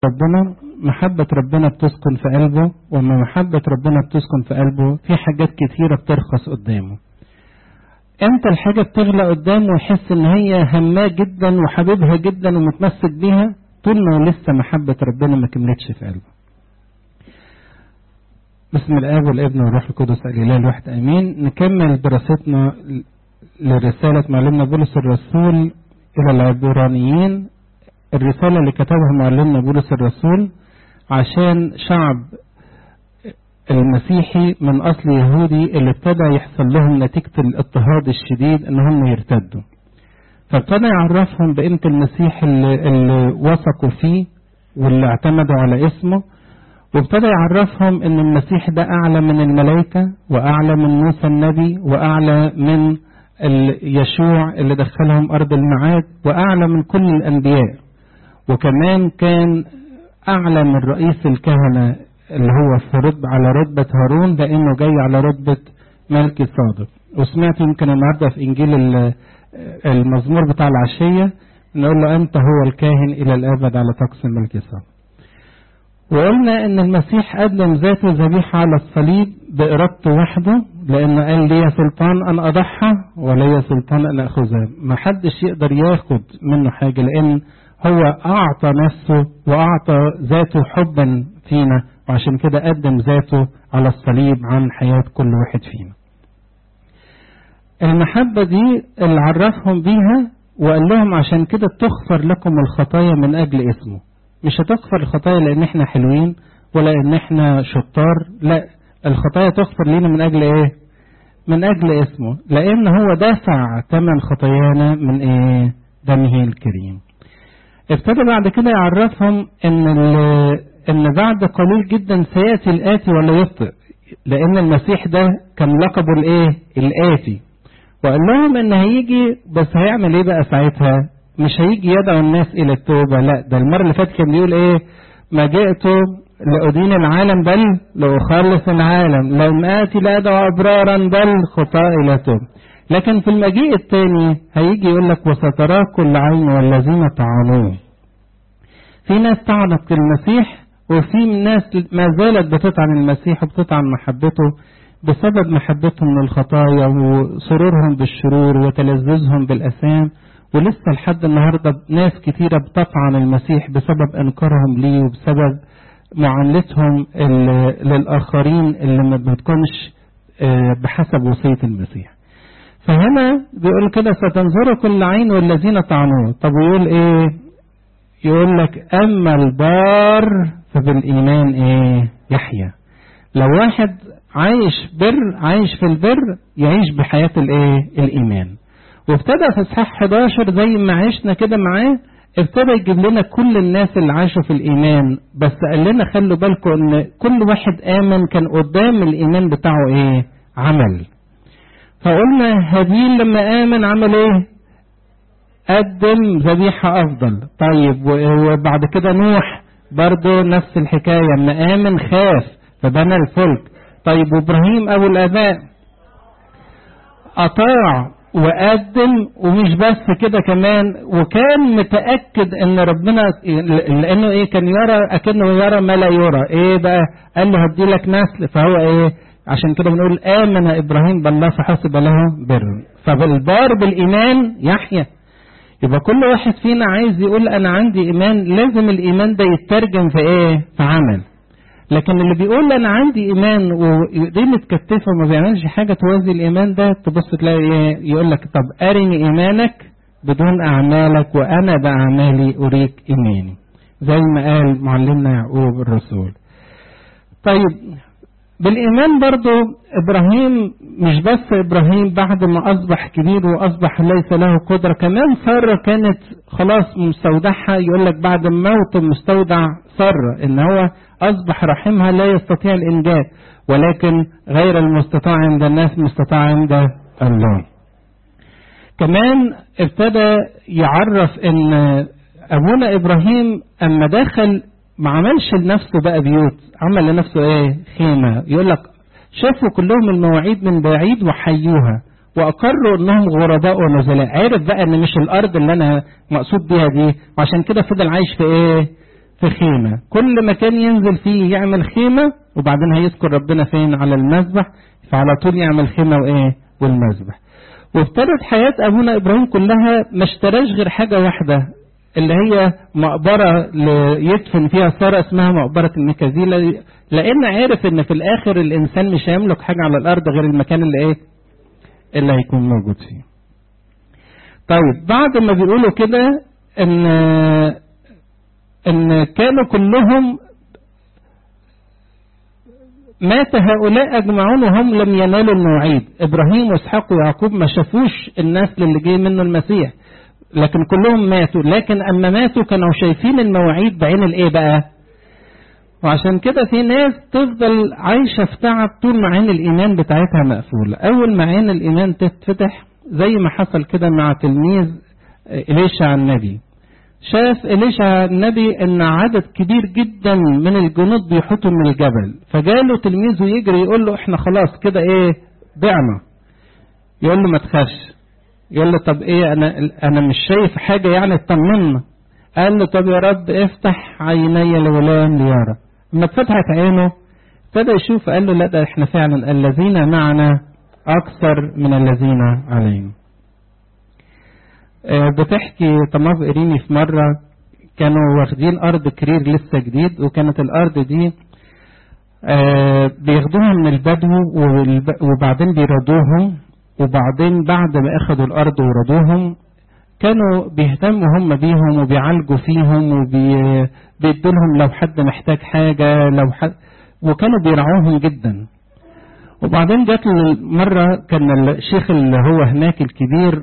ربنا محبة ربنا بتسكن في قلبه وما محبة ربنا بتسكن في قلبه في حاجات كتيرة بترخص قدامه امتى الحاجة بتغلى قدامه ويحس ان هي هماه جدا وحبيبها جدا ومتمسك بيها طول ما لسه محبة ربنا ما كملتش في قلبه بسم الاب والابن والروح القدس الاله الواحد امين نكمل دراستنا لرسالة معلمنا بولس الرسول الى العبرانيين الرسالة اللي كتبها معلمنا بولس الرسول عشان شعب المسيحي من أصل يهودي اللي ابتدى يحصل لهم نتيجة الاضطهاد الشديد إن هم يرتدوا فابتدى يعرفهم بقيمة المسيح اللي, اللي وثقوا فيه واللي اعتمدوا على اسمه وابتدى يعرفهم ان المسيح ده اعلى من الملائكة واعلى من موسى النبي واعلى من يشوع اللي دخلهم ارض الميعاد واعلى من كل الانبياء وكمان كان اعلى من رئيس الكهنة اللي هو في رتب على رتبة هارون لانه جاي على رتبة ملكي صادق وسمعت يمكن النهارده في انجيل المزمور بتاع العشية نقول له انت هو الكاهن الى الابد على طقس الملك صادق وقلنا ان المسيح قدم ذاته ذبيحة على الصليب بإرادته وحده لأنه قال لي سلطان أن أضحى ولي سلطان أن أخذها ما حدش يقدر ياخد منه حاجة لأن هو أعطى نفسه وأعطى ذاته حبا فينا وعشان كده قدم ذاته على الصليب عن حياة كل واحد فينا المحبة دي اللي عرفهم بيها وقال لهم عشان كده تغفر لكم الخطايا من أجل اسمه مش هتغفر الخطايا لان احنا حلوين ولا ان احنا شطار لا الخطايا تغفر لنا من اجل ايه من اجل اسمه لان هو دافع ثمن خطايانا من ايه دمه الكريم ابتدى بعد كده يعرفهم ان ان بعد قليل جدا سياتي الاتي ولا يبطئ لان المسيح ده كان لقبه الايه الاتي وقال لهم ان هيجي بس هيعمل ايه بقى ساعتها مش هيجي يدعو الناس الى التوبة لا ده المرة اللي فاتت كان بيقول ايه ما جئت لأدين العالم بل لأخلص العالم لم آتي لأدعو أبرارا بل خطاء إلى توب لكن في المجيء الثاني هيجي يقول لك وستراه كل عين والذين طعنوه في ناس طعنت المسيح وفي ناس ما زالت بتطعن المسيح وبتطعن محبته بسبب محبتهم للخطايا وسرورهم بالشرور وتلذذهم بالأثام ولسه لحد النهارده ناس كتيرة بتطعن المسيح بسبب انكارهم ليه وبسبب معاملتهم للآخرين اللي ما بتكونش بحسب وصية المسيح فهنا بيقول كده ستنظر كل عين والذين طعنوه طب ويقول ايه يقول لك اما البار فبالايمان ايه يحيى لو واحد عايش بر عايش في البر يعيش بحياة الايه الايمان وابتدى في اصحاح 11 زي ما عشنا كده معاه ابتدى يجيب لنا كل الناس اللي عاشوا في الايمان بس قال لنا خلوا بالكم ان كل واحد امن كان قدام الايمان بتاعه ايه عمل فقلنا هابيل لما امن عمل ايه قدم ذبيحة افضل طيب وبعد كده نوح برضه نفس الحكاية لما امن خاف فبنى الفلك طيب وابراهيم ابو الاباء اطاع وقدم ومش بس كده كمان وكان متأكد ان ربنا لانه ايه كان يرى اكنه يرى ما لا يرى ايه بقى قال له هدي لك نسل فهو ايه عشان كده بنقول امن ابراهيم بالله فحسب له بر فبالبار بالايمان يحيى يبقى كل واحد فينا عايز يقول انا عندي ايمان لازم الايمان ده يترجم في ايه في عمل لكن اللي بيقول انا عندي ايمان وايديه متكتفه وما بيعملش حاجه توازي الايمان ده تبص تلاقي ايه يقول لك طب ارني ايمانك بدون اعمالك وانا باعمالي اريك ايماني زي ما قال معلمنا يعقوب الرسول طيب بالايمان برضو ابراهيم مش بس ابراهيم بعد ما اصبح كبير واصبح ليس له قدره كمان ساره كانت خلاص مستودعها يقول لك بعد موت مستودع ساره ان هو أصبح رحمها لا يستطيع الإنجاب ولكن غير المستطاع عند الناس مستطاع عند الله كمان ابتدى يعرف ان ابونا ابراهيم اما دخل ما عملش لنفسه بقى بيوت عمل لنفسه ايه خيمة يقول لك شافوا كلهم المواعيد من بعيد وحيوها واقروا انهم غرباء ونزلاء عرف بقى ان مش الارض اللي انا مقصود بيها دي وعشان كده فضل عايش في ايه في خيمة كل مكان ينزل فيه يعمل خيمة وبعدين هيذكر ربنا فين على المذبح فعلى طول يعمل خيمة وإيه والمذبح وابتدت حياة أبونا إبراهيم كلها ما اشتراش غير حاجة واحدة اللي هي مقبرة يدفن فيها سارة اسمها مقبرة الميكازيلة لأن عارف إن في الآخر الإنسان مش هيملك حاجة على الأرض غير المكان اللي إيه اللي هيكون موجود فيه طيب بعد ما بيقولوا كده إن إن كانوا كلهم مات هؤلاء أجمعون وهم لم ينالوا المواعيد إبراهيم وإسحاق ويعقوب ما شافوش النسل اللي جاي منه المسيح لكن كلهم ماتوا لكن أما ماتوا كانوا شايفين المواعيد بعين الإيه بقى وعشان كده في ناس تفضل عايشة في تعب طول ما عين الإيمان بتاعتها مقفولة أول ما عين الإيمان تتفتح زي ما حصل كده مع تلميذ إليشع النبي شاف إليشع النبي إن عدد كبير جدا من الجنود بيحطوا من الجبل فجاله تلميذه يجري يقول له إحنا خلاص كده إيه ضعنا يقول له ما تخافش يقول له طب إيه أنا أنا مش شايف حاجة يعني اطمنا قال له طب يا رب افتح عيني لغلام ليرى لما اتفتحت عينه ابتدى يشوف قال له لا ده احنا فعلا الذين معنا أكثر من الذين علينا بتحكي طماف إريني في مرة كانوا واخدين أرض كرير لسه جديد وكانت الأرض دي بياخدوها من البدو وبعدين بيرضوهم وبعدين بعد ما أخدوا الأرض ورضوهم كانوا بيهتموا هم بيهم وبيعالجوا فيهم وبيدوا لهم لو حد محتاج حاجة لو حد وكانوا بيرعوهم جدا وبعدين جات مرة كان الشيخ اللي هو هناك الكبير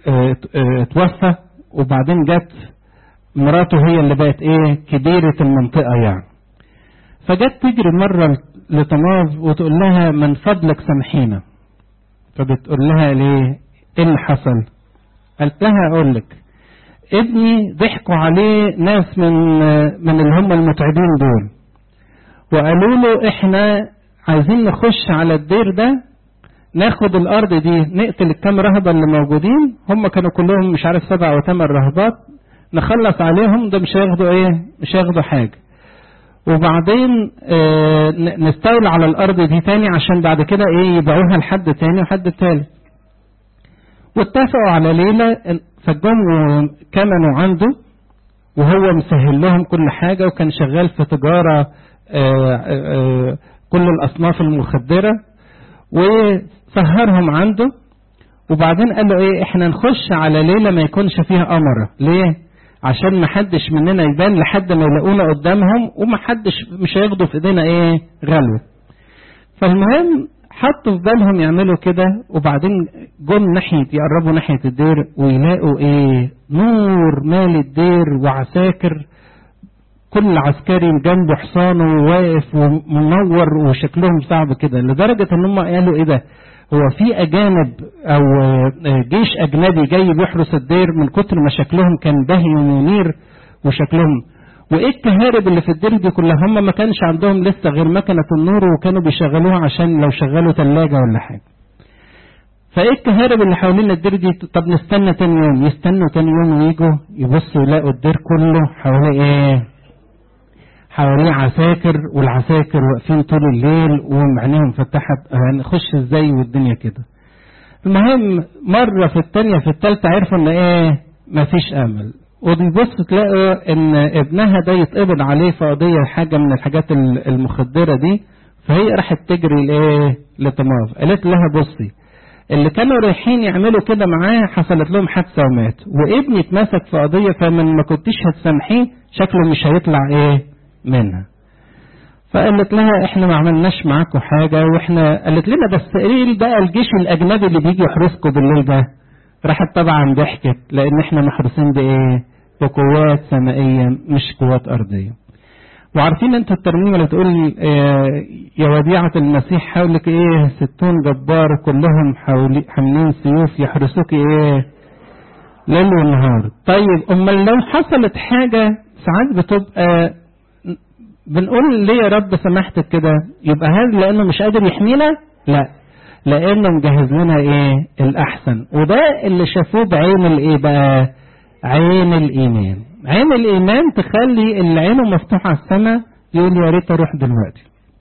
اتوفى وبعدين جت مراته هي اللي بقت ايه كبيرة المنطقة يعني فجت تجري مرة لطماف وتقول لها من فضلك سامحينا فبتقول لها ليه ايه اللي حصل قالت لها اقول لك ابني ضحكوا عليه ناس من من اللي هم المتعبين دول وقالوا له احنا عايزين نخش على الدير ده ناخد الارض دي نقتل الكام رهبه اللي موجودين هم كانوا كلهم مش عارف سبع او ثمان رهبات نخلص عليهم ده مش هياخدوا ايه مش هياخدوا حاجه وبعدين آه نستولى على الارض دي تاني عشان بعد كده ايه يبيعوها لحد تاني وحد تالت واتفقوا على ليله فجم كمنوا عنده وهو مسهل لهم كل حاجه وكان شغال في تجاره آه آه كل الاصناف المخدره وسهرهم عنده وبعدين قال له ايه احنا نخش على ليله ما يكونش فيها قمر ليه عشان ما حدش مننا يبان لحد ما يلاقونا قدامهم وما حدش مش هياخدوا في ايدينا ايه غلو فالمهم حطوا في بالهم يعملوا كده وبعدين جم ناحيه يقربوا ناحيه الدير ويلاقوا ايه نور مال الدير وعساكر كل عسكري جنبه حصانه واقف ومنور وشكلهم صعب كده لدرجة ان هم قالوا ايه ده هو في اجانب او جيش اجنبي جاي بيحرس الدير من كتر ما شكلهم كان بهي ومنير وشكلهم وايه الكهارب اللي في الدير دي كلها هم ما كانش عندهم لسه غير مكنة النور وكانوا بيشغلوها عشان لو شغلوا ثلاجة ولا حاجة فايه الكهارب اللي حوالين الدير دي طب نستنى تاني يوم يستنوا تاني يوم ويجوا يبصوا يلاقوا الدير كله حواليه ايه حواليه عساكر والعساكر واقفين طول الليل وعينيهم فتحت هنخش ازاي والدنيا كده المهم مرة في التانية في التالتة عرفوا ان ايه مفيش امل وبيبص تلاقوا ان ابنها ده يتقبض عليه في قضية حاجة من الحاجات المخدرة دي فهي راحت تجري لايه لطماف قالت لها بصي اللي كانوا رايحين يعملوا كده معاه حصلت لهم حادثة ومات وابني اتمسك في قضية فمن ما كنتيش هتسامحيه شكله مش هيطلع ايه منها فقالت لها احنا ما عملناش معاكم حاجة واحنا قالت لنا بس ايه بقى الجيش الاجنبي اللي بيجي يحرسكم بالليل ده راحت طبعا ضحكت لان احنا محروسين بايه بقوات سمائية مش قوات ارضية وعارفين انتوا الترنيمة اللي تقول اه يا وديعة المسيح حولك ايه ستون جبار كلهم حولي حاملين سيوف يحرسوك ايه ليل ونهار طيب امال لو حصلت حاجة ساعات بتبقى بنقول ليه يا رب سمحت كده يبقى هذا لانه مش قادر يحمينا لا لانه مجهز لنا ايه الاحسن وده اللي شافوه بعين الايه بقى عين الايمان عين الإيمان تخلي اللي عينه مفتوحة على السماء يقول يا ريت أروح دلوقتي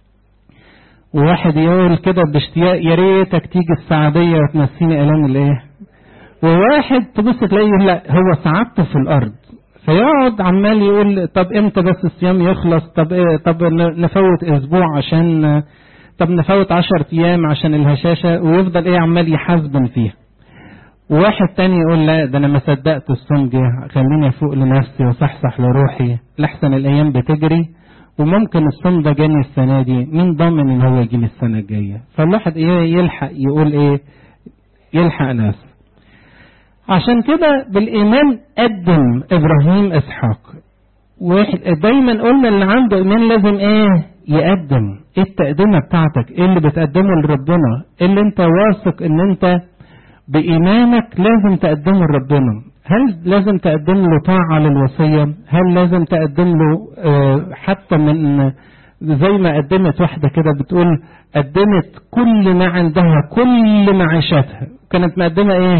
وواحد يقول كده باشتياق يا ريتك تيجي السعادية وتنسيني ألام الإيه وواحد تبص تلاقيه لا هو سعادته في الأرض فيقعد عمال يقول طب امتى بس الصيام يخلص طب إيه طب نفوت اسبوع عشان طب نفوت عشر ايام عشان الهشاشة ويفضل ايه عمال يحاسبن فيها وواحد تاني يقول لا ده انا ما صدقت الصوم جه خليني افوق لنفسي وصحصح لروحي لحسن الايام بتجري وممكن الصوم ده جاني السنة دي مين ضامن ان هو يجيني السنة الجاية فالواحد ايه يلحق يقول ايه يلحق نفسه عشان كده بالإيمان قدم إبراهيم إسحاق ودايما قلنا اللي عنده إيمان لازم إيه يقدم إيه التقدمة بتاعتك إيه اللي بتقدمه لربنا إيه اللي أنت واثق إن أنت بإيمانك لازم تقدمه لربنا هل لازم تقدم له طاعة للوصية هل لازم تقدم له آه حتى من زي ما قدمت واحدة كده بتقول قدمت كل ما عندها كل معيشتها كانت مقدمة ايه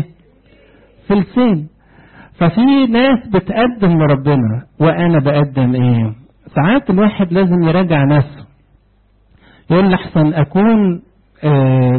فلسين ففي ناس بتقدم لربنا وانا بقدم ايه ساعات الواحد لازم يراجع نفسه يقول لحسن اكون آه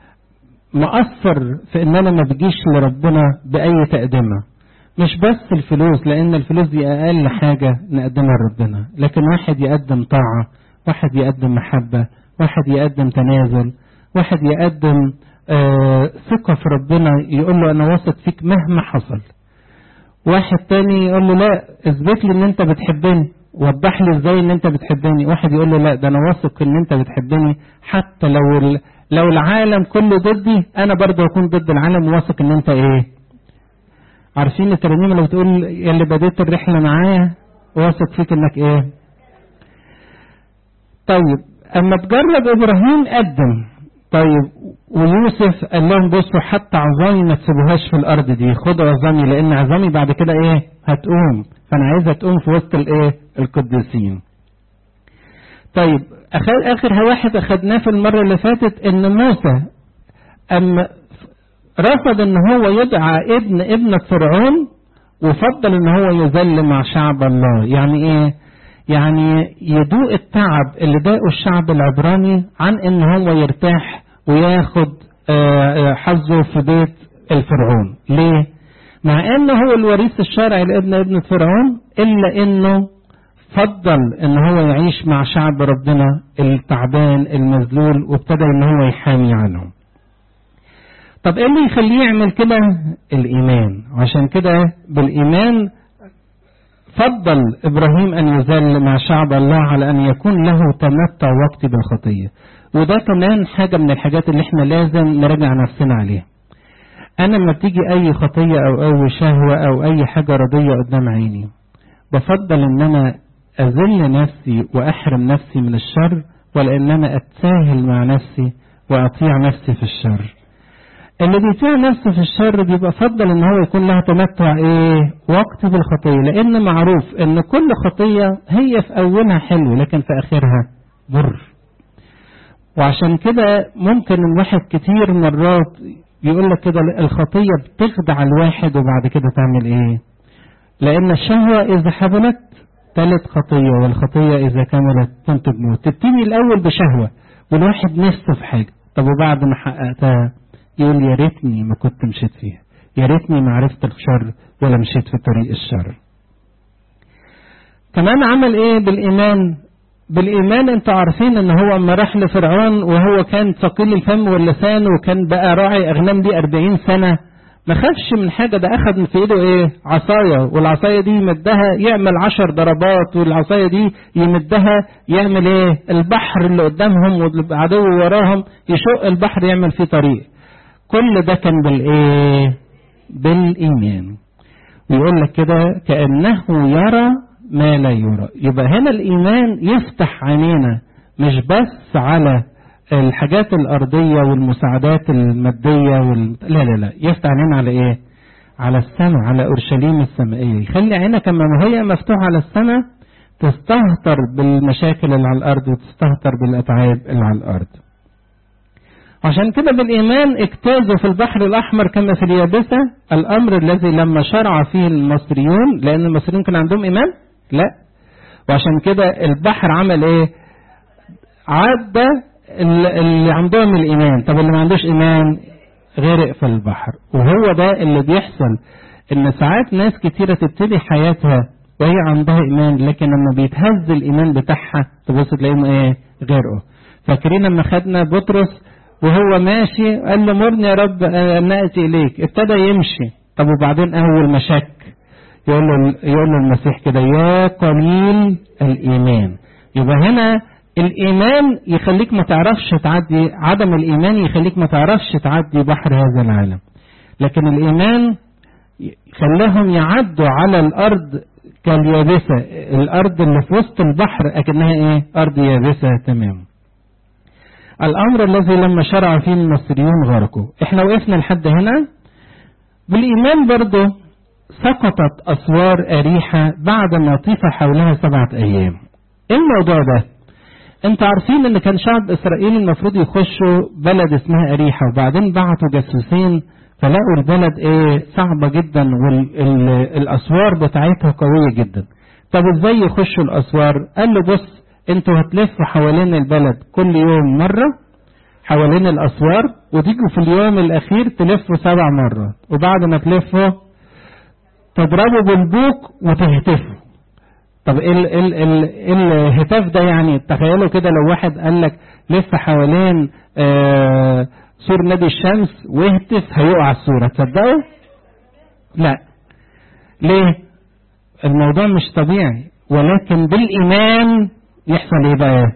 مقصر في ان انا ما بجيش لربنا باي تقدمه مش بس الفلوس لان الفلوس دي اقل حاجه نقدمها لربنا لكن واحد يقدم طاعه واحد يقدم محبه واحد يقدم تنازل واحد يقدم آه ثقة في ربنا يقول له أنا واثق فيك مهما حصل واحد تاني يقول له لا اثبت لي ان انت بتحبني وضح لي ازاي ان انت بتحبني واحد يقول له لا ده انا واثق ان انت بتحبني حتى لو ال... لو العالم كله ضدي انا برضه اكون ضد العالم واثق ان انت ايه عارفين الترنيمه اللي بتقول يا اللي بديت الرحله معايا واثق فيك انك ايه طيب اما تجرب ابراهيم قدم طيب ويوسف قال لهم بصوا حتى عظامي ما تسيبوهاش في الارض دي خدوا عظامي لان عظامي بعد كده ايه هتقوم فانا عايزها تقوم في وسط الايه القديسين طيب أخذ اخر واحد اخدناه في المره اللي فاتت ان موسى اما رفض ان هو يدعى ابن ابنة فرعون وفضل ان هو يذل مع شعب الله يعني ايه يعني يدوق التعب اللي داقه الشعب العبراني عن ان هو يرتاح وياخد حظه في بيت الفرعون ليه مع انه هو الوريث الشرعي لابن ابن فرعون الا انه فضل ان هو يعيش مع شعب ربنا التعبان المذلول وابتدى ان هو يحامي عنهم طب ايه اللي يخليه يعمل كده الايمان عشان كده بالايمان فضل ابراهيم ان يذل مع شعب الله على ان يكون له تمتع وقتي بالخطيه وده كمان حاجه من الحاجات اللي احنا لازم نراجع نفسنا عليها انا لما بتيجي اي خطيه او اي شهوه او اي حاجه رضيه قدام عيني بفضل ان انا اذل نفسي واحرم نفسي من الشر ولا ان انا اتساهل مع نفسي واطيع نفسي في الشر اللي بيطيع نفسه في الشر بيبقى فضل ان هو يكون لها تمتع ايه وقت بالخطيه لان معروف ان كل خطيه هي في اولها حلو لكن في اخرها مر وعشان كده ممكن الواحد كتير مرات يقول لك كده الخطيه بتخدع الواحد وبعد كده تعمل ايه لان الشهوه اذا حبلت تلت خطيه والخطيه اذا كملت تنتج موت تبتدي الاول بشهوه والواحد نفسه في حاجه طب وبعد ما حققتها يقول يا ريتني ما كنت مشيت فيها يا ريتني ما عرفت الشر ولا مشيت في طريق الشر كمان عمل ايه بالايمان بالايمان انتوا عارفين ان هو اما راح لفرعون وهو كان ثقيل الفم واللسان وكان بقى راعي اغنام دي أربعين سنه ما خافش من حاجة ده أخذ في إيده إيه؟ عصاية والعصاية دي يمدها يعمل عشر ضربات والعصاية دي يمدها يعمل إيه؟ البحر اللي قدامهم والعدو وراهم يشق البحر يعمل فيه طريق. كل ده كان بالإيه؟ بالإيمان. ويقول لك كده كأنه يرى ما لا يرى. يبقى هنا الإيمان يفتح عينينا مش بس على الحاجات الأرضية والمساعدات المادية وال... لا لا لا يفتح عينينا على إيه؟ على السماء على أورشليم السمائية يخلي عينك أما هي مفتوحة على السماء تستهتر بالمشاكل اللي على الأرض وتستهتر بالأتعاب اللي على الأرض عشان كده بالإيمان اجتازوا في البحر الأحمر كما في اليابسة الأمر الذي لما شرع فيه المصريون لأن المصريون كان عندهم إيمان لا وعشان كده البحر عمل إيه عدى اللي عندهم الإيمان طب اللي ما عندوش إيمان غرق في البحر وهو ده اللي بيحصل إن ساعات ناس كتيرة تبتدي حياتها وهي عندها إيمان لكن لما بيتهز الإيمان بتاعها تبص تلاقيهم إيه غرقوا فاكرين لما خدنا بطرس وهو ماشي قال له مرني يا رب أن نأتي إليك ابتدى يمشي طب وبعدين أول ما شك يقول له يقول له المسيح كده يا قليل الإيمان يبقى هنا الإيمان يخليك ما تعرفش تعدي عدم الإيمان يخليك ما تعرفش تعدي بحر هذا العالم لكن الإيمان خلاهم يعدوا على الأرض كاليابسة الأرض اللي في وسط البحر أكنها إيه أرض يابسة تمام الأمر الذي لما شرع فيه المصريون غرقوا احنا وقفنا لحد هنا بالإيمان برضه سقطت أسوار أريحة بعد ما طيف حولها سبعة أيام إيه الموضوع ده انتوا عارفين ان كان شعب اسرائيل المفروض يخشوا بلد اسمها اريحة وبعدين بعتوا جاسوسين فلقوا البلد ايه صعبة جدا والاسوار بتاعتها قوية جدا طب ازاي يخشوا الاسوار قال له بص انتوا هتلفوا حوالين البلد كل يوم مرة حوالين الاسوار وتيجوا في اليوم الاخير تلفوا سبع مرات وبعد ما تلفوا تضربوا بالبوق وتهتفوا طب ايه ال ال ال الهتاف ده يعني تخيلوا كده لو واحد قال لك لف حوالين آه سور نادي الشمس واهتف هيقع الصورة تصدقوا؟ لا ليه؟ الموضوع مش طبيعي ولكن بالإيمان يحصل ايه بقى؟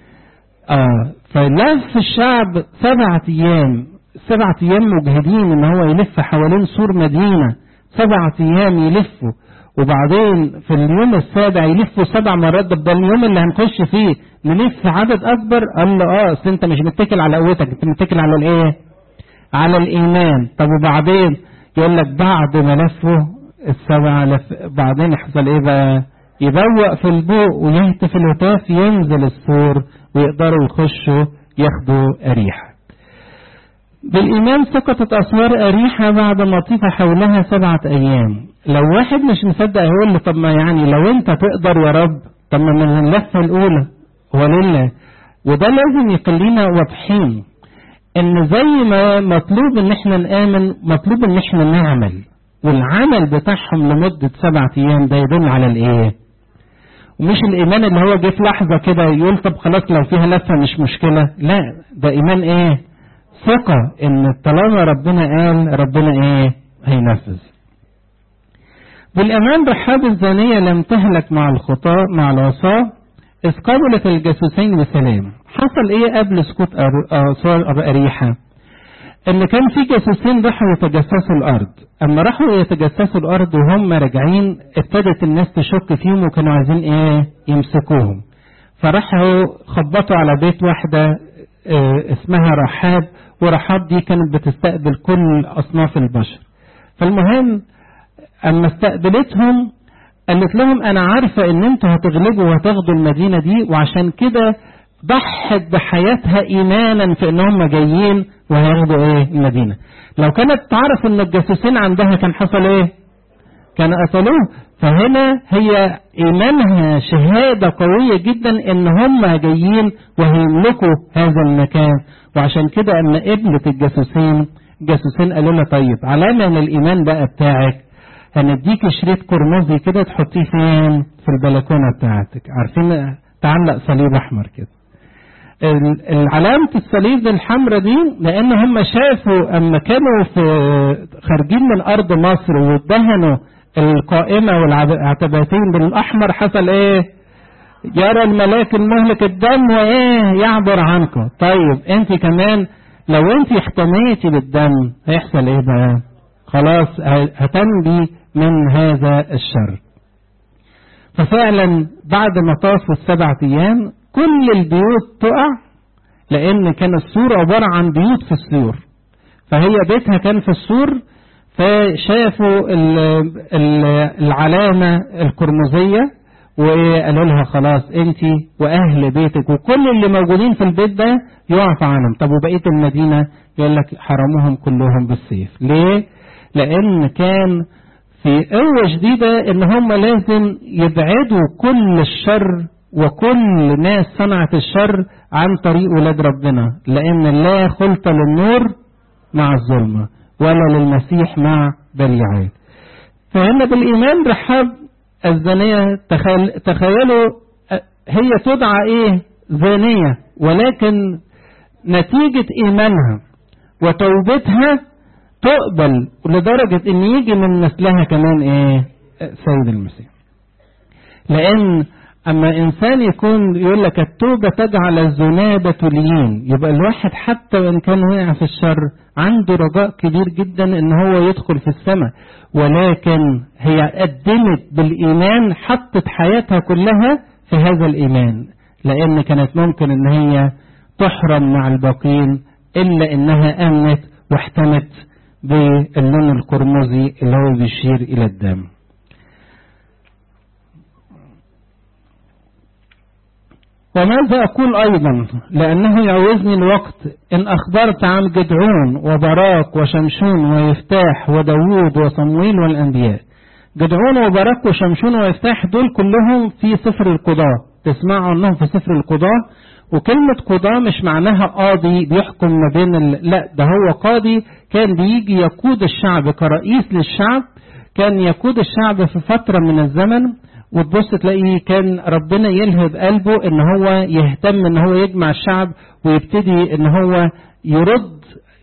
اه فلف الشعب سبعة أيام سبعة أيام مجهدين إن هو يلف حوالين سور مدينة سبعة أيام يلفوا وبعدين في اليوم السابع يلفوا سبع مرات ده اليوم اللي هنخش فيه نلف عدد اكبر قال له اه اصل انت مش متكل على قوتك انت متكل على الايه على الايمان طب وبعدين يقول لك بعد ما لفوا السبع لف بعدين يحصل ايه بقى يبوق في البوق ويهتف الهتاف ينزل السور ويقدروا يخشوا ياخدوا أريحة بالإيمان سقطت أسوار أريحة بعد ما طيف حولها سبعة أيام لو واحد مش مصدق هيقول له طب ما يعني لو أنت تقدر يا رب طب ما من اللفة الأولى ولله وده لازم يخلينا واضحين إن زي ما مطلوب إن إحنا نآمن مطلوب إن إحنا نعمل والعمل بتاعهم لمدة سبعة أيام ده يدل على الإيه؟ ومش الإيمان اللي هو جه في لحظة كده يقول طب خلاص لو فيها لفة مش مشكلة لا ده إيمان إيه؟ ثقة إن طالما ربنا قال ربنا إيه؟ هينفذ. بالأمان رحاب الزانية لم تهلك مع الخطاة مع العصاة إذ قبلت الجاسوسين بسلام. حصل إيه قبل سقوط أسوار أريحة؟ إن كان في جاسوسين راحوا يتجسسوا الأرض، أما راحوا يتجسسوا الأرض وهم راجعين ابتدت الناس تشك فيهم وكانوا عايزين إيه؟ يمسكوهم. فراحوا خبطوا على بيت واحدة اه اسمها رحاب ورحاب دي كانت بتستقبل كل أصناف البشر. فالمهم أما استقبلتهم قالت لهم أنا عارفة إن أنتوا هتغلبوا وهتاخدوا المدينة دي وعشان كده ضحت بحياتها إيمانا في إن هم جايين وهياخدوا إيه المدينة. لو كانت تعرف إن الجاسوسين عندها كان حصل إيه؟ كان قتلوه فهنا هي إيمانها شهادة قوية جدا إن هم جايين وهيملكوا هذا المكان وعشان كده أما قبلت الجاسوسين الجاسوسين قالوا لها طيب علامة من الإيمان بقى بتاعك هنديك شريط قرمزي كده تحطيه فين في البلكونة بتاعتك عارفين تعلق صليب أحمر كده علامة الصليب الحمراء دي لأن هم شافوا أما كانوا في خارجين من أرض مصر وادهنوا القائمة والعتبتين بالأحمر حصل إيه؟ يرى الملاك المهلك الدم وإيه؟ يعبر عنكم. طيب أنت كمان لو أنت احتميتي بالدم هيحصل إيه بقى؟ خلاص هتنبي من هذا الشر. ففعلا بعد ما طافوا السبع أيام كل البيوت تقع لان كان السور عبارة عن بيوت في السور فهي بيتها كان في السور فشافوا العلامة القرمزية وقالوا لها خلاص انت واهل بيتك وكل اللي موجودين في البيت ده يعفى عنهم طب وبقيه المدينه يقول لك حرموهم كلهم بالسيف ليه لان كان في قوة شديدة ان هم لازم يبعدوا كل الشر وكل ناس صنعت الشر عن طريق ولاد ربنا لان لا خلط للنور مع الظلمة ولا للمسيح مع بليعات فهنا بالايمان رحاب الزانية تخيل تخيلوا هي تدعى ايه زانية ولكن نتيجة ايمانها وتوبتها تقبل لدرجة ان يجي من نسلها كمان ايه سيد المسيح لان اما انسان يكون يقول لك التوبة تجعل الذنابة لين يبقى الواحد حتى وان كان وقع في الشر عنده رجاء كبير جدا ان هو يدخل في السماء ولكن هي قدمت بالايمان حطت حياتها كلها في هذا الايمان لان كانت ممكن ان هي تحرم مع الباقين الا انها امنت واحتمت باللون القرمزي اللي هو بيشير الى الدم وماذا أقول أيضا لأنه يعوزني الوقت إن أخبرت عن جدعون وبراك وشمشون ويفتاح وداوود وصمويل والأنبياء جدعون وبراك وشمشون ويفتاح دول كلهم في سفر القضاء تسمعوا عنهم في سفر القضاء وكلمة قضاء مش معناها قاضي بيحكم ما بين ال... لا ده هو قاضي كان بيجي يقود الشعب كرئيس للشعب كان يقود الشعب في فترة من الزمن وتبص تلاقي كان ربنا يلهب قلبه ان هو يهتم ان هو يجمع الشعب ويبتدي ان هو يرد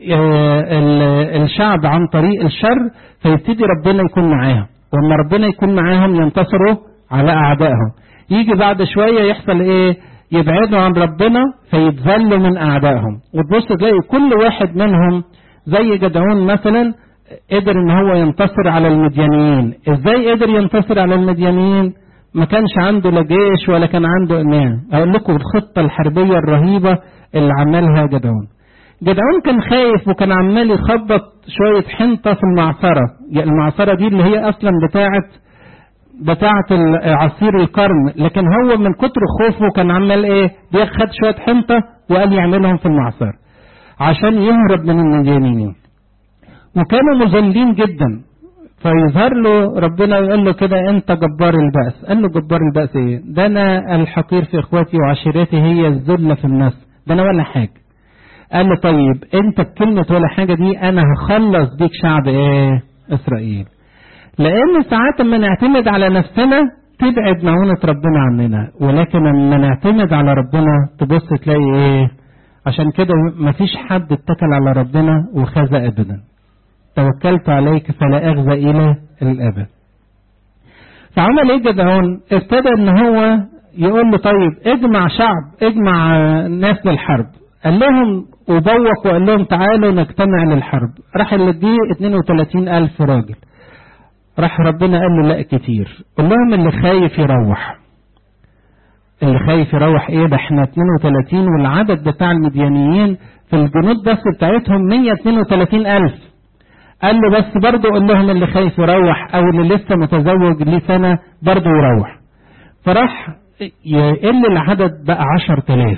الشعب عن طريق الشر فيبتدي ربنا يكون معاهم ولما ربنا يكون معاهم ينتصروا على اعدائهم يجي بعد شوية يحصل ايه يبعدوا عن ربنا فيتذلوا من اعدائهم وتبص تلاقي كل واحد منهم زي جدعون مثلا قدر ان هو ينتصر على المديانيين ازاي قدر ينتصر على المديانيين ما كانش عنده لا جيش ولا كان عنده ايمان اقول لكم الخطة الحربية الرهيبة اللي عملها جدعون جدعون كان خايف وكان عمال يخبط شوية حنطة في المعصرة يعني المعصرة دي اللي هي اصلا بتاعة بتاعة عصير القرن لكن هو من كتر خوفه كان عمال ايه بياخد شوية حنطة وقال يعملهم في المعصرة عشان يهرب من المديانيين وكانوا مذلين جدا فيظهر له ربنا يقول له كده انت جبار البأس قال له جبار البأس ايه ده انا الحقير في اخواتي وعشيرتي هي الذلة في الناس ده انا ولا حاجة قال له طيب انت بكلمة ولا حاجة دي انا هخلص بيك شعب ايه اسرائيل لان ساعات لما نعتمد على نفسنا تبعد معونة ربنا عننا ولكن لما نعتمد على ربنا تبص تلاقي ايه عشان كده مفيش حد اتكل على ربنا وخاز ابدا توكلت عليك فلا أخزى إلى الأبد فعمل إيه جدعون ابتدى إن هو يقول له طيب اجمع شعب اجمع ناس للحرب قال لهم وبوق وقال لهم تعالوا نجتمع للحرب راح اللي دي 32 ألف راجل راح ربنا قال له لا كتير قال لهم اللي خايف يروح اللي خايف يروح ايه ده احنا 32 والعدد بتاع المديانيين في الجنود بس بتاعتهم 132 ألف قال له بس برضه قول لهم اللي خايف يروح او اللي لسه متزوج ليه سنة برضه يروح فراح يقل العدد بقى عشر تلاف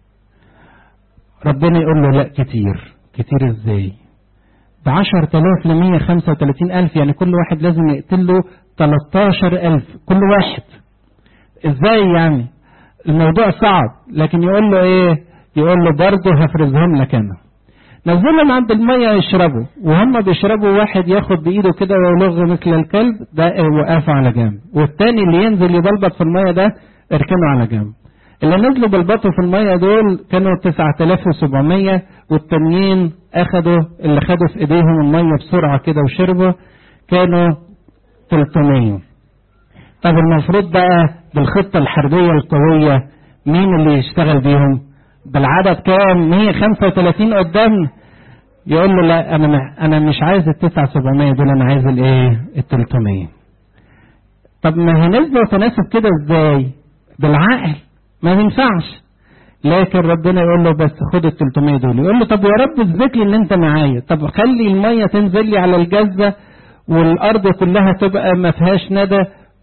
ربنا يقول له لا كتير كتير ازاي بعشر تلاف لمية خمسة وتلاتين ألف يعني كل واحد لازم يقتل له تلاتاشر ألف كل واحد ازاي يعني الموضوع صعب لكن يقول له ايه يقول له برضه هفرزهم لك انا نزلهم عند المية يشربوا وهم بيشربوا واحد ياخد بإيده كده ويلغ مثل الكلب ده وقافه على جنب والتاني اللي ينزل يبلبط في المية ده اركنه على جنب اللي نزلوا بلبطوا في المية دول كانوا 9700 والتانيين اخدوا اللي خدوا في ايديهم المية بسرعة كده وشربوا كانوا 300 طب المفروض بقى بالخطة الحربية القوية مين اللي يشتغل بيهم بالعدد كام 135 قدام يقول له لا انا انا مش عايز ال 9700 دول انا عايز الايه ال 300 طب ما هي نسبة وتناسب كده ازاي بالعقل ما ينفعش لكن ربنا يقول له بس خد ال 300 دول يقول له طب يا رب اثبت لي ان انت معايا طب خلي الميه تنزل لي على الجزه والارض كلها تبقى ما فيهاش ندى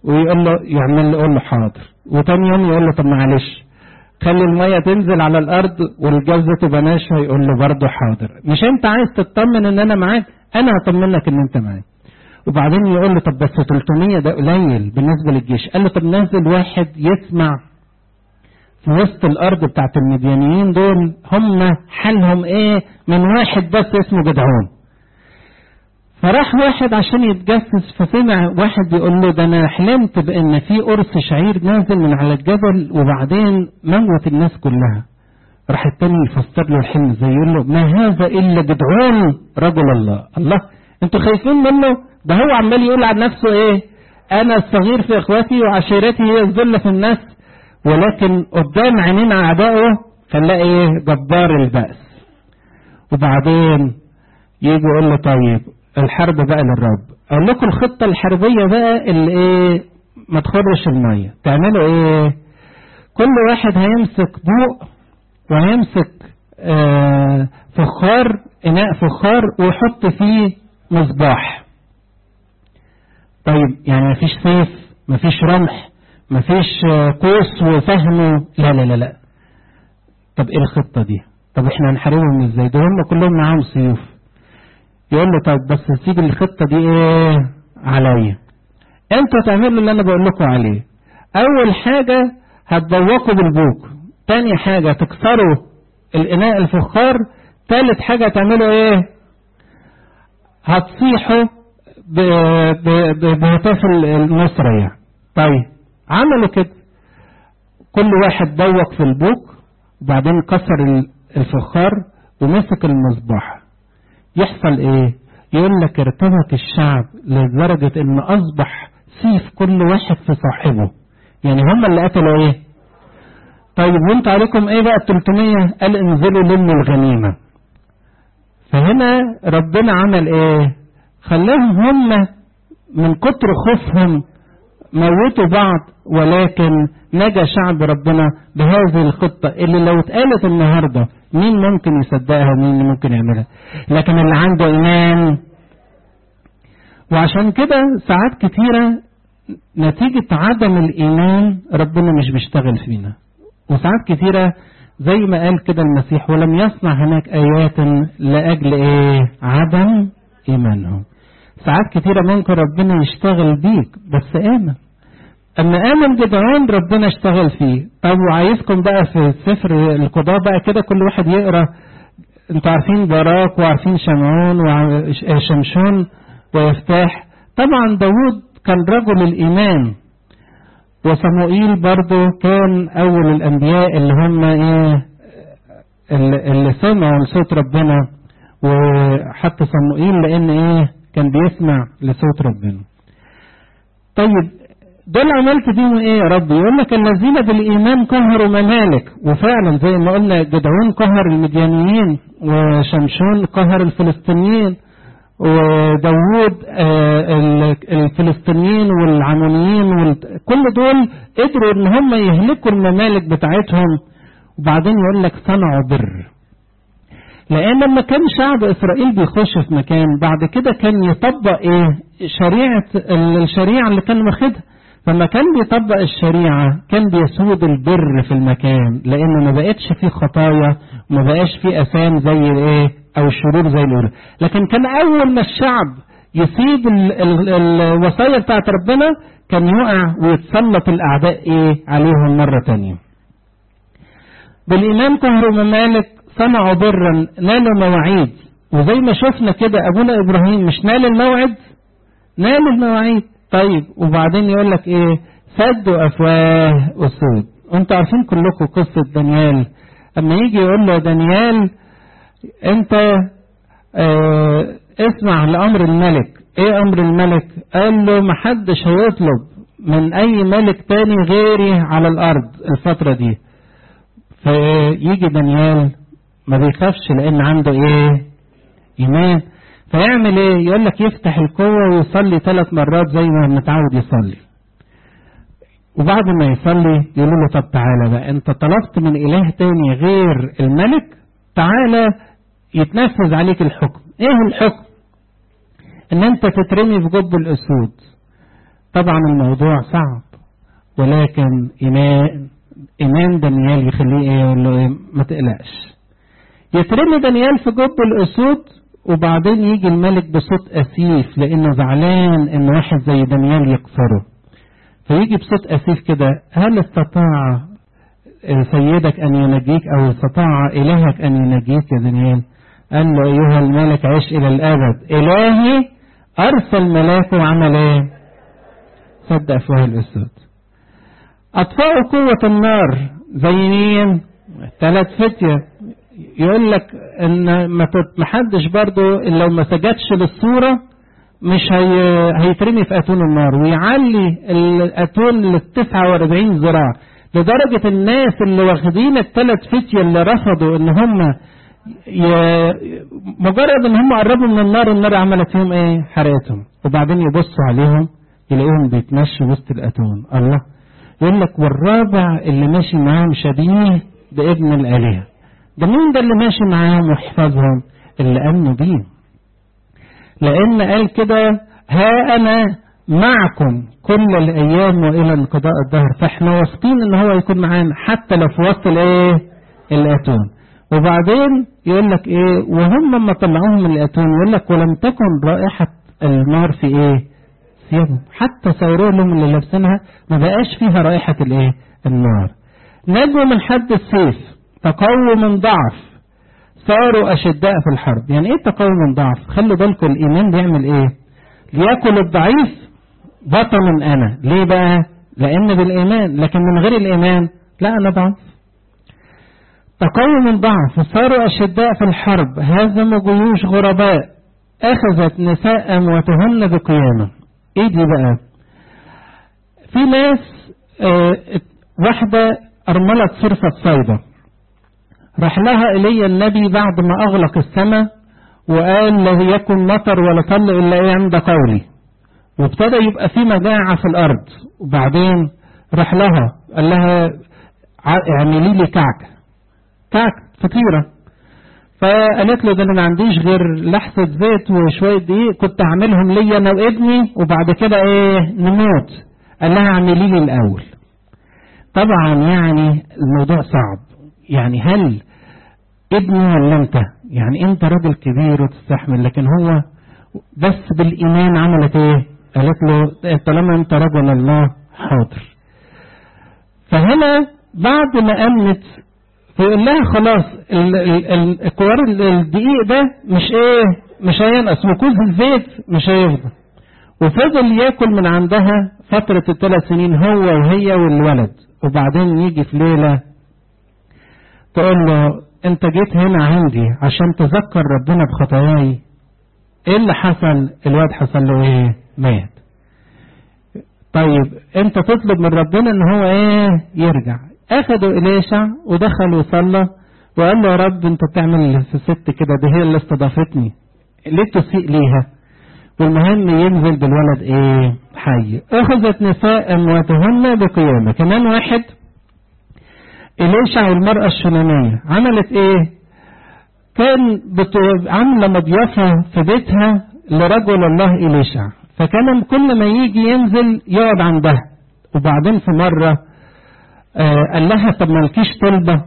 ويقول له يعمل يقول له حاضر وتاني يوم يقول له طب معلش خلي المية تنزل على الأرض والجوزة تبقى ناشفة يقول له برضه حاضر مش أنت عايز تطمن إن أنا معاك أنا هطمنك إن أنت معاك وبعدين يقول له طب بس 300 ده قليل بالنسبة للجيش قال له طب نزل واحد يسمع في وسط الأرض بتاعت المديانيين دول هم حالهم إيه من واحد بس اسمه جدعون فراح واحد عشان يتجسس فسمع واحد بيقول له ده انا حلمت بان في قرص شعير نازل من على الجبل وبعدين موت الناس كلها راح التاني يفسر له الحلم زي يقول له ما هذا الا جدعون رجل الله الله انتوا خايفين منه ده هو عمال يقول عن نفسه ايه انا الصغير في اخواتي وعشيرتي هي الذله في الناس ولكن قدام عينين اعدائه فنلاقي ايه جبار البأس وبعدين يجي يقول له طيب الحرب بقى للرب اقول لكم الخطه الحربيه بقى اللي ايه ما تخرش الميه تعملوا ايه كل واحد هيمسك بوق وهيمسك آه فخار اناء فخار ويحط فيه مصباح طيب يعني مفيش سيف مفيش رمح مفيش آه قوس وفهم لا لا لا لا طب ايه الخطه دي طب احنا هنحاربهم ازاي ده هم كلهم معاهم سيوف يقول له طب بس سيب الخطه دي ايه عليا انتوا تعملوا اللي انا بقول لكم عليه اول حاجه هتبوقوا بالبوك تاني حاجه تكسروا الاناء الفخار تالت حاجه تعملوا ايه هتصيحوا بهتاف النصرة يعني طيب عملوا كده كل واحد بوق في البوك وبعدين كسر الفخار ومسك المصباح يحصل ايه يقول لك ارتبط الشعب لدرجة ان اصبح سيف كل واحد في صاحبه يعني هم اللي قتلوا ايه طيب وانت عليكم ايه بقى 300 قال انزلوا لموا الغنيمة فهنا ربنا عمل ايه خلاهم هم من كتر خوفهم موتوا بعض ولكن نجا شعب ربنا بهذه الخطة اللي لو اتقالت النهاردة مين ممكن يصدقها ومين ممكن يعملها لكن اللي عنده إيمان وعشان كده ساعات كتيرة نتيجة عدم الإيمان ربنا مش بيشتغل فينا وساعات كتيرة زي ما قال كده المسيح ولم يصنع هناك آيات لأجل إيه عدم إيمانهم ساعات كتيرة ممكن ربنا يشتغل بيك بس آمن أما آمن جدعان ربنا اشتغل فيه طب وعايزكم بقى في سفر القضاء بقى كده كل واحد يقرأ انتوا عارفين باراك وعارفين شمعون وشمشون ويفتاح طبعا داود كان رجل الإيمان وصموئيل برضه كان أول الأنبياء اللي هم إيه اللي سمعوا لصوت ربنا وحتى صموئيل لأن إيه كان بيسمع لصوت ربنا طيب دول عملت بيهم ايه يا رب يقول لك الذين بالايمان قهروا ممالك وفعلا زي ما قلنا جدعون قهر المديانيين وشمشون قهر الفلسطينيين وداوود الفلسطينيين والعمونيين كل دول قدروا ان هم يهلكوا الممالك بتاعتهم وبعدين يقول لك صنعوا بر لان لما كان شعب اسرائيل بيخش في مكان بعد كده كان يطبق ايه شريعه الشريعه اللي كان واخدها فلما كان بيطبق الشريعه كان بيسود البر في المكان لان ما بقتش فيه خطايا وما بقاش فيه اثام زي ايه او الشرور زي الاولى لكن كان اول ما الشعب يسيب ال ال الوصايا بتاعت ربنا كان يقع ويتسلط الاعداء ايه عليهم مره تانية بالايمان قهروا ممالك صنعوا برا نالوا مواعيد وزي ما شفنا كده ابونا ابراهيم مش نال الموعد نال المواعيد طيب وبعدين يقول لك ايه سدوا افواه اسود وانتوا عارفين كلكم قصه دانيال اما يجي يقول له دانيال انت اه اسمع لامر الملك ايه امر الملك قال له محدش هيطلب من اي ملك تاني غيري على الارض الفتره دي فيجي دانيال ما بيخافش لان عنده ايه ايمان فيعمل ايه يقول لك يفتح القوة ويصلي ثلاث مرات زي ما متعود يصلي وبعد ما يصلي يقول له طب تعالى بقى انت طلبت من اله تاني غير الملك تعالى يتنفذ عليك الحكم ايه الحكم ان انت تترمي في جب الاسود طبعا الموضوع صعب ولكن إيمان إيمان دانيال يخليه إيه يقول له إيه ما تقلقش يترمي دانيال في جب الأسود وبعدين يجي الملك بصوت أسيف لأنه زعلان إن واحد زي دانيال يكسره فيجي بصوت أسيف كده هل استطاع سيدك أن ينجيك أو استطاع إلهك أن ينجيك يا دانيال قال له أيها الملك عش إلى الأبد إلهي أرسل ملاكه وعمل إيه صدق أفواه الأسود أطفأوا قوة النار زي مين ثلاث فتية يقول لك ان ما حدش برضه لو ما سجدش للصورة مش هي... هيترمي في اتون النار ويعلي الاتون ل 49 ذراع لدرجة الناس اللي واخدين الثلاث فتية اللي رفضوا ان هم ي... مجرد ان هم قربوا من النار النار عملت فيهم ايه حرقتهم وبعدين يبصوا عليهم يلاقيهم بيتمشوا وسط الاتون الله يقول لك والرابع اللي ماشي معاهم شبيه بابن الالهه ده مين ده اللي ماشي معاهم ويحفظهم اللي امنوا بيه لان قال كده ها انا معكم كل الايام والى انقضاء الدهر فاحنا واثقين ان هو يكون معانا حتى لو في وسط الايه الاتون وبعدين يقول لك ايه وهم لما طلعوهم من الاتون يقول لك ولم تكن رائحه النار في ايه ثيابهم حتى ثورهم اللي لابسينها ما بقاش فيها رائحه الايه النار نجوا من حد السيف تقووا من ضعف صاروا أشداء في الحرب يعني إيه تقووا من ضعف خلوا بالكم الإيمان بيعمل إيه ليأكل الضعيف بطل أنا ليه بقى لأن بالإيمان لكن من غير الإيمان لا أنا ضعف تقووا من ضعف صاروا أشداء في الحرب هزموا جيوش غرباء أخذت نساء أمواتهن بقيامة إيه دي بقى في ناس آه واحدة أرملة صرفة صيدا راح لها إلي النبي بعد ما أغلق السماء وقال لا يكن مطر ولا طل إلا إيه عند قولي وابتدى يبقى في مجاعة في الأرض وبعدين راح لها قال لها اعملي لي كعك كعك فطيرة فقالت له ده انا ما عنديش غير لحسة زيت وشوية دقيق كنت اعملهم لي انا وابني وبعد كده ايه نموت قال لها اعملي لي الاول طبعا يعني الموضوع صعب يعني هل ابني ولا انت يعني انت راجل كبير وتستحمل لكن هو بس بالايمان عملت ايه قالت له طالما انت رجل الله حاضر فهنا بعد ما امنت فيقول لها خلاص الكوار الدقيق ده مش ايه مش هينقص وكوز الزيت مش هيفضل وفضل ياكل من عندها فترة الثلاث سنين هو وهي والولد وبعدين يجي في ليلة تقول له انت جيت هنا عندي عشان تذكر ربنا بخطاياي ايه اللي حصل الواد حصل له ايه مات طيب انت تطلب من ربنا ان هو ايه يرجع اخدوا اليشع ودخل وصلى وقال له يا رب انت بتعمل في ست كده دي هي اللي استضافتني ليه تسيء ليها والمهم ينزل بالولد ايه حي اخذت نساء امواتهن بقيامه كمان واحد إليشع والمرأة الشنامية عملت إيه؟ كان عاملة مضيافة في بيتها لرجل الله إليشع فكان كل ما يجي ينزل يقعد عندها وبعدين في مرة آه قال لها طب مالكيش طلبة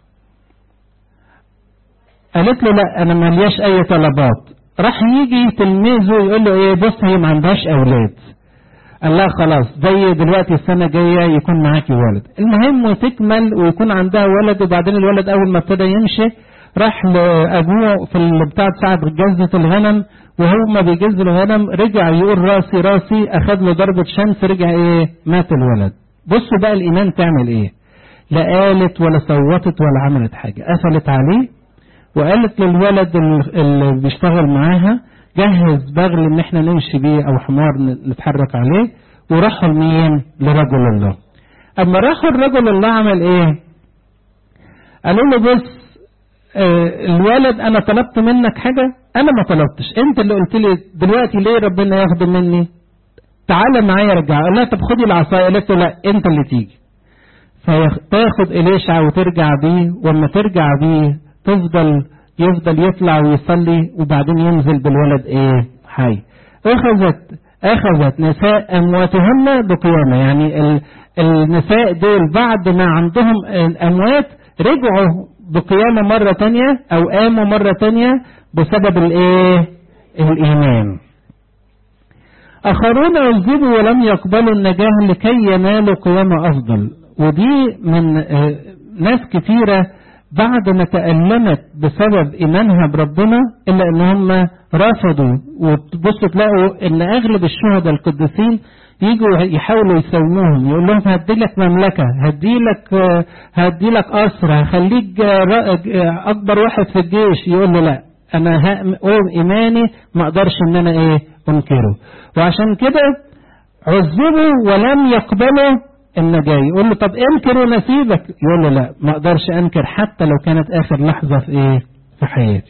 قالت له لا أنا ملياش أي طلبات راح يجي تلميذه يقول له إيه بص هي ما عندهاش أولاد قال لها خلاص زي دلوقتي السنة الجاية يكون معاكي ولد المهم تكمل ويكون عندها ولد وبعدين الولد أول ما ابتدى يمشي راح لأبوه في بتاع ساعة جزة الغنم وهو ما بيجز الغنم رجع يقول راسي راسي أخذ له ضربة شمس رجع إيه مات الولد بصوا بقى الإيمان تعمل إيه لا قالت ولا صوتت ولا عملت حاجة قفلت عليه وقالت للولد اللي بيشتغل معاها جهز بغل ان احنا نمشي بيه او حمار نتحرك عليه وراحوا لمين لرجل الله اما راحوا لرجل الله عمل ايه قالوا له بص آه الولد انا طلبت منك حاجه انا ما طلبتش انت اللي قلت لي دلوقتي ليه ربنا ياخده مني تعالى معايا رجع قال لها طب خدي العصايه قالت له لا انت اللي تيجي فتاخد اليشع وترجع بيه واما ترجع بيه تفضل يفضل يطلع ويصلي وبعدين ينزل بالولد ايه حي اخذت أخذت نساء أمواتهن بقيامة يعني ال... النساء دول بعد ما عندهم أموات رجعوا بقيامة مرة تانية أو قاموا مرة تانية بسبب الإيه؟ الإيمان آخرون عذبوا ولم يقبلوا النجاة لكي ينالوا قيامة أفضل ودي من ناس كثيرة بعد ما تألمت بسبب إيمانها بربنا إلا إن هم رفضوا وتبصوا تلاقوا إن أغلب الشهداء القديسين يجوا يحاولوا يساوموهم يقول لهم هدي لك مملكة هدي لك هدي لك قصر هخليك أكبر واحد في الجيش يقول له لا أنا إيماني ما أقدرش إن أنا إيه أنكره وعشان كده عذبوا ولم يقبلوا النجاة يقول له طب انكر ونسيبك يقول له لا ما اقدرش انكر حتى لو كانت اخر لحظة في ايه في حياتي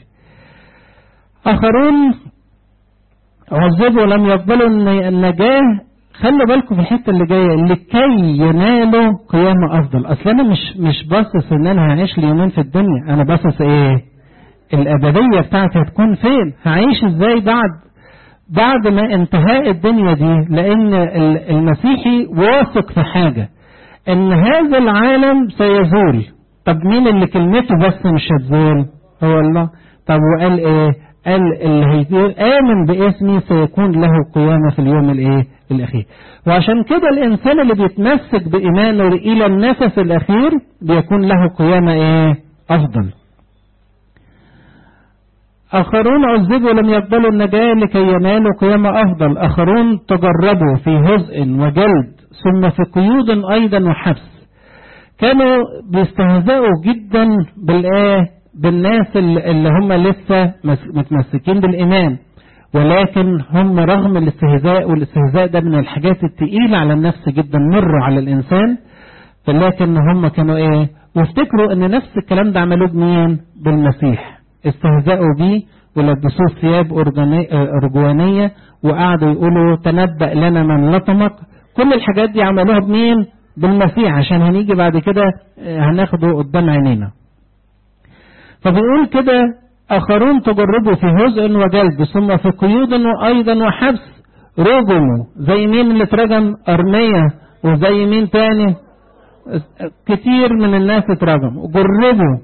اخرون عذبوا ولم يقبلوا النجاة خلوا بالكم في الحتة اللي جاية لكي ينالوا قيامة افضل اصل انا مش مش باصص ان انا هعيش لي يومين في الدنيا انا باصص ايه الابدية بتاعتي هتكون فين هعيش ازاي بعد بعد ما انتهاء الدنيا دي لان المسيحي واثق في حاجة ان هذا العالم سيزول طب مين اللي كلمته بس مش هتزول هو الله طب وقال ايه قال اللي هيزول امن باسمي سيكون له قيامة في اليوم الايه الاخير وعشان كده الانسان اللي بيتمسك بايمانه الى النفس الاخير بيكون له قيامة ايه افضل آخرون عذبوا لم يقبلوا النجاة لكي ينالوا قيامة أفضل آخرون تجربوا في هزء وجلد ثم في قيود أيضا وحبس كانوا بيستهزئوا جدا بالآه بالناس اللي هم لسه متمسكين بالإيمان ولكن هم رغم الاستهزاء والاستهزاء ده من الحاجات التقيلة على النفس جدا مر على الإنسان ولكن هم كانوا إيه وافتكروا أن نفس الكلام ده عملوه بمين بالمسيح استهزأوا بيه ولبسوه ثياب أرجوانية وقعدوا يقولوا تنبأ لنا من لطمك كل الحاجات دي عملوها بمين بالمسيح عشان هنيجي بعد كده هناخده قدام عينينا فبيقول كده آخرون تجربوا في هزء وجلد ثم في قيود وأيضا وحبس رجموا زي مين اللي اترجم أرمية وزي مين تاني كتير من الناس اترجموا جربوا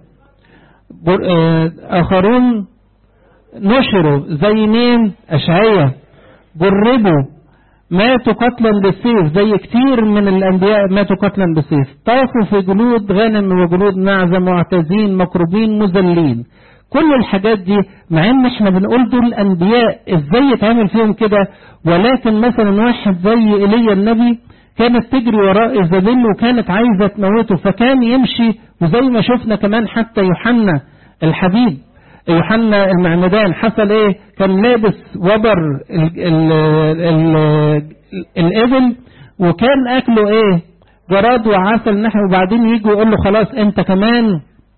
آخرون نشروا زي مين أشعية جربوا ماتوا قتلا بالسيف زي كتير من الأنبياء ماتوا قتلا بالسيف طافوا في جلود غنم وجلود نعزة معتزين مكروبين مذلين كل الحاجات دي مع ان احنا بنقول دول الانبياء ازاي يتعمل فيهم كده ولكن مثلا واحد زي ايليا النبي كانت تجري وراء ايزابيل وكانت عايزه تموته فكان يمشي وزي ما شفنا كمان حتى يوحنا الحبيب يوحنا المعمدان حصل ايه كان لابس وبر ال ال ال الابل وكان اكله ايه جراد وعسل نحو وبعدين يجي يقول له خلاص انت كمان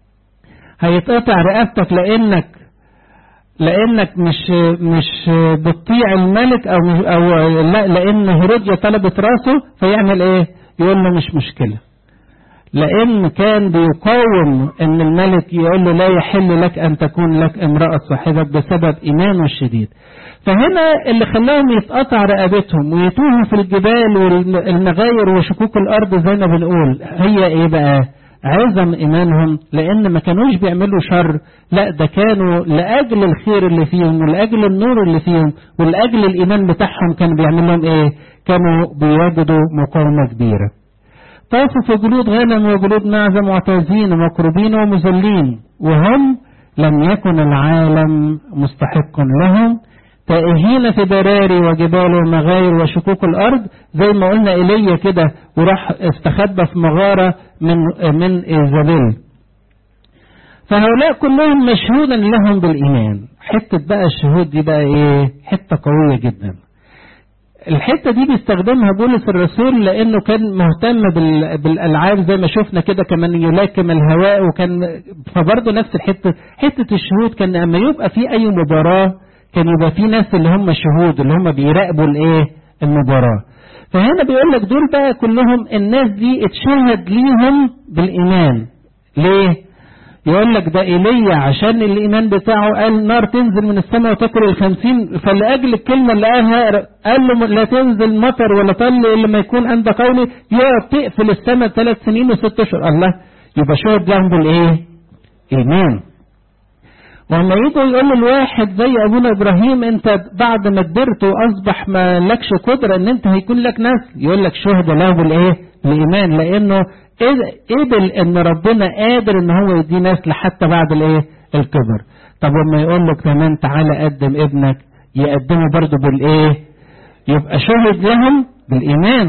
هيتقطع رقبتك لانك لانك مش مش بتطيع الملك او او لا لان هيروديا طلبت راسه فيعمل ايه يقول له مش مشكله لان كان بيقاوم ان الملك يقول له لا يحل لك ان تكون لك امرأة صاحبك بسبب ايمانه الشديد فهنا اللي خلاهم يتقطع رقبتهم ويتوهوا في الجبال والمغاير وشكوك الارض زي ما بنقول هي ايه بقى عظم ايمانهم لان ما كانوش بيعملوا شر لا ده كانوا لاجل الخير اللي فيهم ولاجل النور اللي فيهم ولاجل الايمان بتاعهم كان بيعمل لهم ايه كانوا بيوجدوا مقاومه كبيره طافوا في جلود غنم وجلود معزة معتازين ومكروبين ومذلين وهم لم يكن العالم مستحق لهم تائهين في براري وجبال ومغاير وشكوك الارض زي ما قلنا ايليا كده وراح استخبى في مغاره من من ايزابيل فهؤلاء كلهم مشهودا لهم بالايمان حته بقى الشهود دي بقى ايه حته قويه جدا الحته دي بيستخدمها بولس الرسول لانه كان مهتم بالالعاب زي ما شفنا كده كمان يلاكم الهواء وكان فبرضه نفس الحته حته الشهود كان اما يبقى في اي مباراه كان يبقى في ناس اللي هم شهود اللي هم بيراقبوا الايه المباراه فهنا بيقول لك دول بقى كلهم الناس دي اتشهد ليهم بالايمان ليه يقول لك ده ايليا عشان الايمان بتاعه قال نار تنزل من السماء وتاكل الخمسين فلاجل الكلمه اللي قالها قال له لا تنزل مطر ولا طل الا ما يكون عند قولي يقعد تقفل السماء ثلاث سنين وست اشهر الله يبقى شهد لهم بالايه؟ ايمان ولما يجوا يقول الواحد زي ابونا ابراهيم انت بعد ما كبرت واصبح ما لكش قدره ان انت هيكون لك نسل يقول لك شهد له بالايه؟ الايمان لانه قبل ان ربنا قادر ان هو يديه نسل حتى بعد الايه؟ الكبر. طب لما يقول له كمان تعالى قدم ابنك يقدمه برضه بالايه؟ يبقى شهد لهم بالايمان.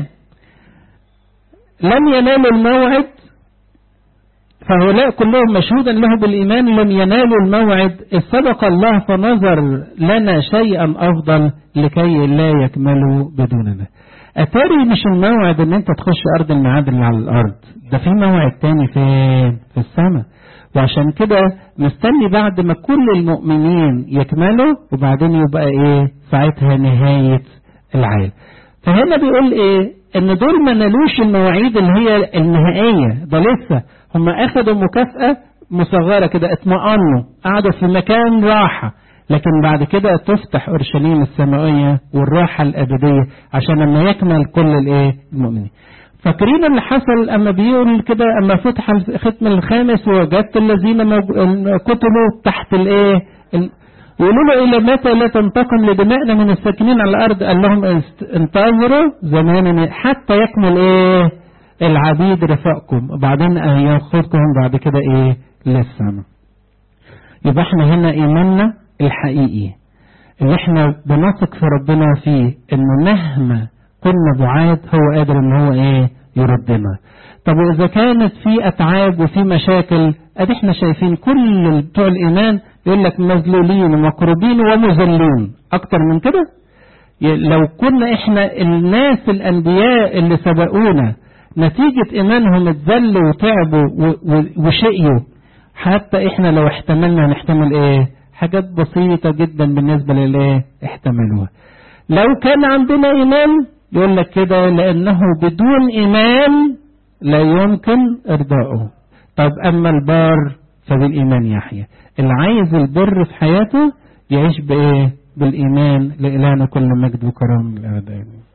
لم ينالوا الموعد فهؤلاء كلهم مشهودا له بالإيمان لم ينالوا الموعد إذ سبق الله فنظر لنا شيئا أفضل لكي لا يكملوا بدوننا أتاري مش الموعد إن أنت تخش أرض الميعاد اللي على الأرض ده في موعد تاني فين في السماء وعشان كده مستني بعد ما كل المؤمنين يكملوا وبعدين يبقى إيه ساعتها نهاية العالم فهنا بيقول إيه إن دول ما نالوش المواعيد اللي هي النهائية ده لسه هم اخذوا مكافأة مصغرة كده اطمأنوا قعدوا في مكان راحة لكن بعد كده تفتح اورشليم السماوية والراحة الابدية عشان لما يكمل كل الايه المؤمنين فاكرين اللي حصل اما بيقول كده اما فتح الختم الخامس ووجدت الذين قتلوا تحت الايه يقولوا له الى متى لا تنتقم لدمائنا من الساكنين على الارض قال لهم انتظروا زمانا حتى يكمل ايه العبيد رفاقكم وبعدين ياخدكم بعد كده ايه للسماء يبقى احنا هنا ايماننا الحقيقي اللي احنا بنثق في ربنا فيه انه مهما كنا بعاد هو قادر ان هو ايه يردنا طب واذا كانت في اتعاب وفي مشاكل ادي احنا شايفين كل بتوع الايمان يقول لك مذلولين ومكروبين ومذلين اكتر من كده لو كنا احنا الناس الانبياء اللي سبقونا نتيجة إيمانهم اتذلوا وتعبوا وشقيوا حتى إحنا لو احتملنا نحتمل إيه؟ حاجات بسيطة جدا بالنسبة للإيه؟ احتملوها. لو كان عندنا إيمان يقول لك كده لأنه بدون إيمان لا يمكن إرضائه. طب أما البار فبالإيمان يحيى. اللي عايز البر في حياته يعيش بإيه؟ بالإيمان لإلهنا كل مجد وكرم الأبد